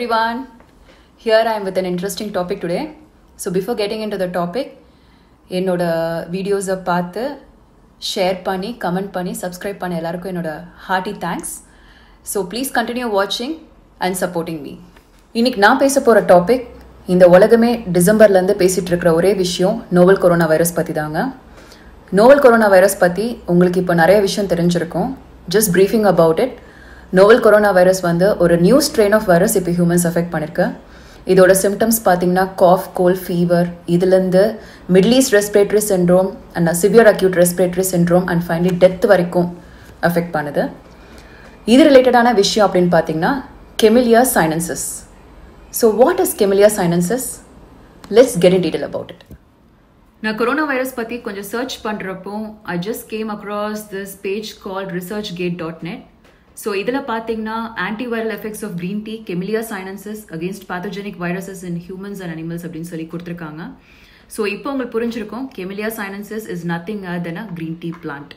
everyone. Here I am with an interesting topic today. So before getting into the topic, என்னோட வீடியோஸை பார்த்து share பண்ணி comment பண்ணி subscribe பண்ண எல்லாருக்கும் என்னோட hearty thanks so please continue வாட்சிங் அண்ட் சப்போர்ட்டிங் மீ இன்னைக்கு நான் பேச போகிற டாபிக் இந்த உலகமே டிசம்பர்லேருந்து பேசிகிட்டு இருக்கிற ஒரே விஷயம் நோவல் கொரோனா வைரஸ் பற்றி தாங்க நோவல் கொரோனா வைரஸ் பற்றி உங்களுக்கு இப்போ நிறைய விஷயம் தெரிஞ்சிருக்கும் just briefing about it novel corona virus வந்து ஒரு நியூ ஸ்ட்ரெயின் ஆஃப் வைரஸ் இப்போ ஹியூமன்ஸ் அஃபெக்ட் பண்ணிருக்கு இதோட சிம்டம்ஸ் பார்த்தீங்கன்னா காஃப் கோல் ஃபீவர் இதுலேருந்து Middle East respiratory syndrome and severe acute respiratory syndrome and finally death வரைக்கும் அஃபெக்ட் பண்ணுது இது ரிலேட்டடான விஷயம் அப்படின்னு பார்த்தீங்கன்னா Camellia sinensis so what is Camellia sinensis let's get in detail about it நான் கொரோனா வைரஸ் பற்றி கொஞ்சம் சர்ச் பண்ணுறப்போ I just game across this page called ResearchGate dot net so இதில் பார்த்தீங்கன்னா antiviral effects of green tea Camellia sinensis against pathogenic viruses in humans and animals அப்படின்னு சொல்லி கொடுத்துருக்காங்க so இப்போ உங்களுக்கு புரிஞ்சிருக்கும் Camellia sinensis is nothing other then a green tea plant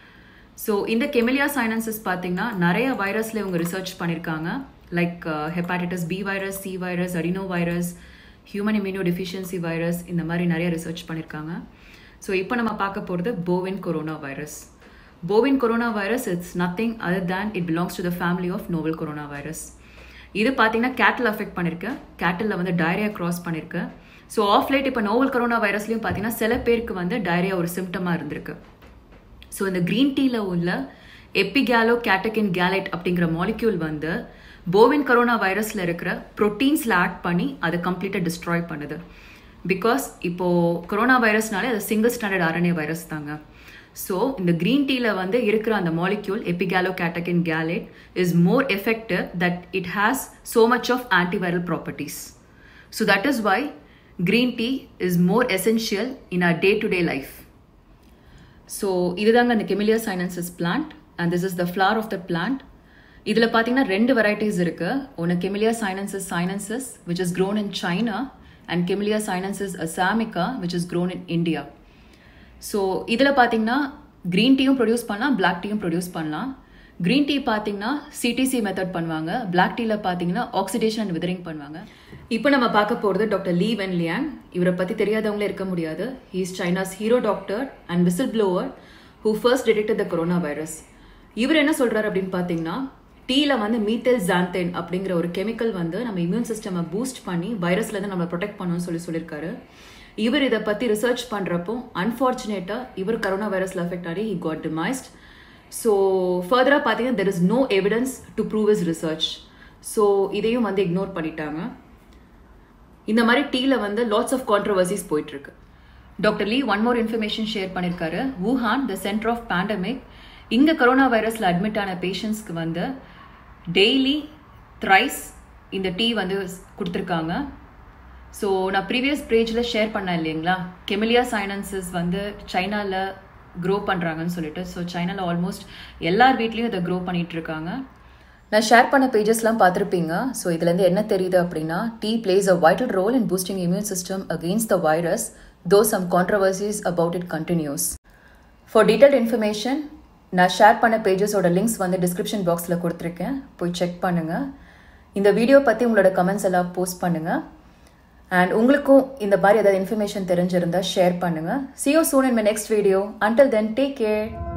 so இந்த Camellia sinensis பார்த்தீங்கன்னா நிறைய வைரஸில் இவங்க ரிசர்ச் பண்ணியிருக்காங்க like hepatitis B virus C virus adeno virus human immuno deficiency virus இந்த மாதிரி நிறைய ரிசர்ச் பண்ணியிருக்காங்க ஸோ இப்போ நம்ம பார்க்க போகிறது bovine corona virus bovine corona virus it's nothing other than it belongs to the family of novel corona virus இது பார்த்தீங்கன்னா கேட்டில் அஃபெக்ட் பண்ணிருக்கு கேட்டில் வந்து டயரியா கிராஸ் பண்ணிருக்கு ஸோ ஆஃப் லைட் இப்போ நோவல் கொரோனா வைரஸ்லையும் பார்த்தீங்கன்னா சில பேருக்கு வந்து டயரியா ஒரு சிம்டமாக இருந்திருக்கு ஸோ இந்த க்ரீன் டீயில் உள்ள எப்பிகேலோ கேட்டகின் கேலைட் அப்படிங்கிற மாலிக்யூல் வந்து போவின் கொரோனா வைரஸில் இருக்கிற ப்ரோட்டீன்ஸில் ஆட் பண்ணி அதை கம்ப்ளீட்டாக டிஸ்ட்ராய் பண்ணுது பிகாஸ் இப்போது கொரோனா வைரஸ்னாலே அது சிங்கிள் ஸ்டாண்டர்ட் ஆர்என்ஏ வைரஸ் தாங்க ஸோ இந்த க்ரீன் டீல வந்து இருக்கிற அந்த molecule epigallo catechin gallate is more effective that it has so much of antiviral properties so that is why green tea is more essential in a day to day life so இதுதாங்க அந்த Camellia sinensis plant and this is the flower of the plant இதில் பார்த்தீங்கன்னா ரெண்டு varieties இருக்கு ஒன்று Camellia sinensis sinensis which is grown in China and Camellia sinensis assamica which is grown in India so இதில் பார்த்தீங்கன்னா green டீயும் produce பண்ணலாம் black டீயும் ப்ரொடியூஸ் பண்ணலாம் க்ரீன் டீ பார்த்தீங்கன்னா சிடிசி மெத்தட் பண்ணுவாங்க பிளாக் டீயில் பார்த்தீங்கன்னா ஆக்சிடேஷன் அண்ட் விதரிங் பண்ணுவாங்க இப்போ நம்ம பார்க்க போகிறது டாக்டர் லீ வென் லியாங் இவரை பற்றி தெரியாதவங்களே இருக்க முடியாது he is China's hero doctor and whistle blower who first detected the corona virus இவர் என்ன சொல்கிறார் அப்படின்னு பார்த்தீங்கன்னா டீயில் வந்து மீத்தல் ஜாந்தேன் அப்படிங்கிற ஒரு கெமிக்கல் வந்து நம்ம இம்யூன் சிஸ்டமை பூஸ்ட் பண்ணி வைரஸ்லேருந்து நம்மளை ப்ரொடெக்ட் பண்ணணும்னு சொல்லி சொல்லியிருக்காரு இவர் இதை பற்றி ரிசர்ச் பண்ணுறப்போ அன்ஃபார்ச்சுனேட்டாக இவர் கரோனா வைரஸில் அஃபெக்ட் ஆகி ஹி காட் டிமைஸ்ட் ஸோ ஃபர்தராக பார்த்தீங்கன்னா there is no evidence to prove his research so இதையும் வந்து இக்னோர் பண்ணிட்டாங்க இந்த மாதிரி டீல வந்து லாட்ஸ் ஆஃப் கான்ட்ரவர்சிஸ் போயிட்டுருக்கு doctor Li one more information share பண்ணியிருக்காரு Wuhan the centre of pandemic இங்கே கொரோனா வைரஸில் அட்மிட் ஆன பேஷண்ட்ஸ்க்கு வந்து டெய்லி த்ரைஸ் இந்த டீ வந்து கொடுத்துருக்காங்க ஸோ நான் ப்ரீவியஸ் பேஜில் ஷேர் பண்ணேன் இல்லைங்களா கெமிலியா சைனன்சஸ் வந்து சைனாவில் க்ரோ பண்ணுறாங்கன்னு சொல்லிட்டு ஸோ சைனாவில் ஆல்மோஸ்ட் எல்லார் வீட்லேயும் இதை க்ரோ பண்ணிகிட்டு இருக்காங்க நான் ஷேர் பண்ண பேஜஸ்லாம் பார்த்துருப்பீங்க ஸோ இதுலேருந்து என்ன தெரியுது அப்படின்னா tea plays a vital role in boosting immune system against the virus though some controversies about it continues for detailed information நான் ஷேர் பண்ண பேஜஸோட லிங்க்ஸ் வந்து டிஸ்கிரிப்ஷன் பாக்ஸில் கொடுத்துருக்கேன் போய் செக் பண்ணுங்கள் இந்த வீடியோ பற்றி உங்களோட கமெண்ட்ஸ் எல்லாம் போஸ்ட் பண்ணுங்கள் அண்ட் உங்களுக்கும் இந்த மாதிரி ஏதாவது இன்ஃபர்மேஷன் தெரிஞ்சிருந்தா ஷேர் பண்ணுங்க see you soon in my next video until then take care